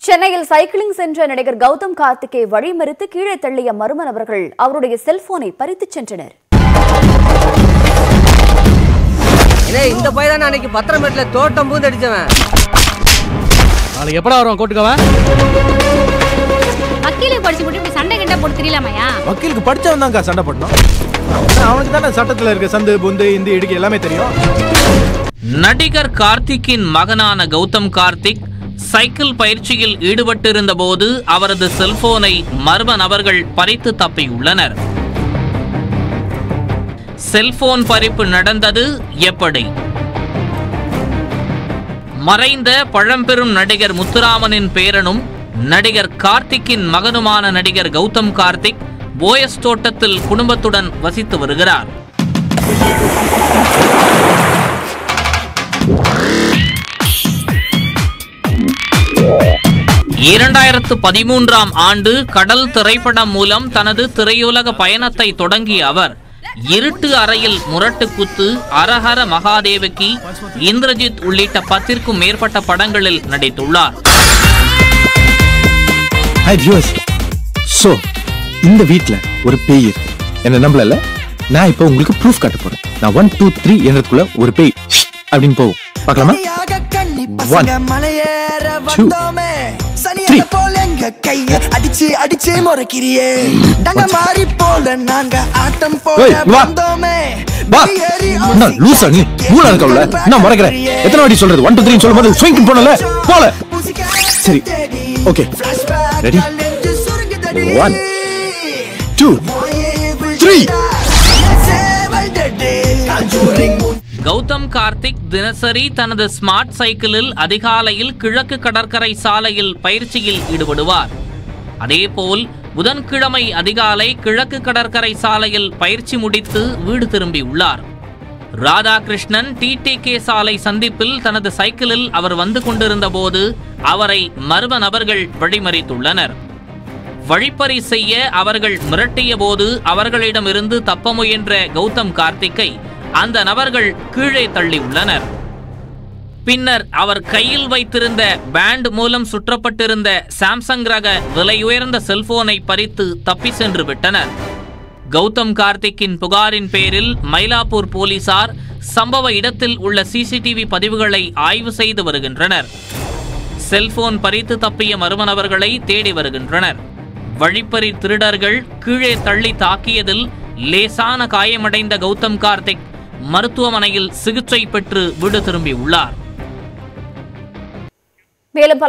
சென்னையில் சைக்கிளிங் சென்ற நடிகர் கௌதம் கார்த்திக்கை வழிமறித்து கீழே தள்ளிய மர்ம நபர்கள் அவருடைய செல்போனை பறித்துச் சென்றனர் ஏய் இந்த பையன் தான் அன்னைக்கு பத்திரமேட்டுல தோட்டம் பூந்து அடிச்சவன் நாளைக்கு எப்படா வருவான் கோர்ட்டுக்கவன் வக்கீலுக்கு படிச்சு மட்டும் இப்படி சண்டை கிட்ட போட்டு தெரியலாமையா வக்கீலுக்கு படிச்சவன் தான்க்கா சண்டை பண்ணணும் அவனுக்கு தானே சட்டத்துல இருக்க சந்து புந்து இந்தி இடுக்கு எல்லாமே தெரியும் நடிகர் கார்த்திக்கின் மகனான கௌதம் கார்த்திக் சைக்கிள் பயிற்சியில் ஈடுபட்டிருந்த போது அவரது செல்போனை மர்ம நபர்கள் பறித்து தப்பியுள்ளனர் செல்போன் பறிப்பு நடந்தது எப்படி மறைந்த பழம்பெரும் நடிகர் முத்துராமனின் பேரனும் நடிகர் கார்த்திக்கின் மகனுமான நடிகர் கௌதம் கார்த்திக் போயஸ் தோட்டத்தில் குடும்பத்துடன் வசித்து வருகிறார் இரண்டாயிரத்து பதிமூன்றாம் ஆண்டு கடல் திரைப்படம் மூலம் தனது திரையுலக பயணத்தை தொடங்கிய அவர் இருட்டு அறையில் முரட்டு குத்து அரஹர மகாதேவகி இந்திரஜித் உள்ளிட்ட பத்திற்கும் மேற்பட்ட படங்களில் நடித்துள்ளார் ஹாய் வியூவர்ஸ் சோ இந்த வீட்ல ஒரு பேய் இருக்கு என்ன நம்பலல நான் இப்போ உங்களுக்கு ப்ரூஃப் காட்ட போறேன் நான் ஒன் டூ த்ரீ என்றதுக்குள்ள ஒரு பேய் அப்படின்னு போகும் பார்க்கலாமா தனியாக கண்ணி One, பசங்க மலையேற two, வந்தோமே three. சனியை போல எங்க கைய அடிச்சு அடிச்சு முறைக்கிறியே டங்க மாறி போல நாங்க ஆட்டம் ஏய், போல வா. வந்தோமே வா வெளியேறி என்ன லூசா நீ மூளை இருக்கவள நான் மறக்கிறேன் எத்தனை வாட்டி சொல்றது ஒன் டூ த்ரீ சொல்லும்போது ஸ்விங் போனல போல சரி okay ready One, two three Gautham Karthik தினசரி தனது ஸ்மார்ட் சைக்கிளில் அதிகாலையில் கிழக்கு கடற்கரை சாலையில் பயிற்சியில் ஈடுபடுவார் அதேபோல் புதன்கிழமை அதிகாலை கிழக்கு கடற்கரை சாலையில் பயிற்சி முடித்து வீடு திரும்பியுள்ளார் ராதாகிருஷ்ணன் டிடிகே சாலை சந்திப்பில் தனது சைக்கிளில் அவர் வந்து கொண்டிருந்த போது அவரை மர்ம நபர்கள் வழிமறித்துள்ளனர் வழிப்பறி செய்ய அவர்கள் மிரட்டிய போது அவர்களிடமிருந்து தப்ப முயன்ற கௌதம் கார்த்திக்கை அந்த நபர்கள் கீழே தள்ளியுள்ளனர் பின்னர் அவர் கையில் வைத்திருந்த பேண்ட் மூலம் சுற்றப்பட்டிருந்த சாம்சங் ரக விலையுயர்ந்த செல்போனை பறித்து தப்பி சென்று விட்டனர் கௌதம் கார்த்திக்கின் புகாரின் பேரில் மயிலாப்பூர் போலீசார் சம்பவ இடத்தில் உள்ள சிசிடிவி பதிவுகளை ஆய்வு செய்து வருகின்றனர் செல்போன் பறித்து தப்பிய மர்ம நபர்களை தேடி வருகின்றனர் வழிப்பறி திருடர்கள் கீழே தள்ளி தாக்கியதில் லேசான காயமடைந்த கௌதம் கார்த்திக் மருத்துவமனையில் சிகிச்சை பெற்று வீடு திரும்பியுள்ளார் மேலும் பல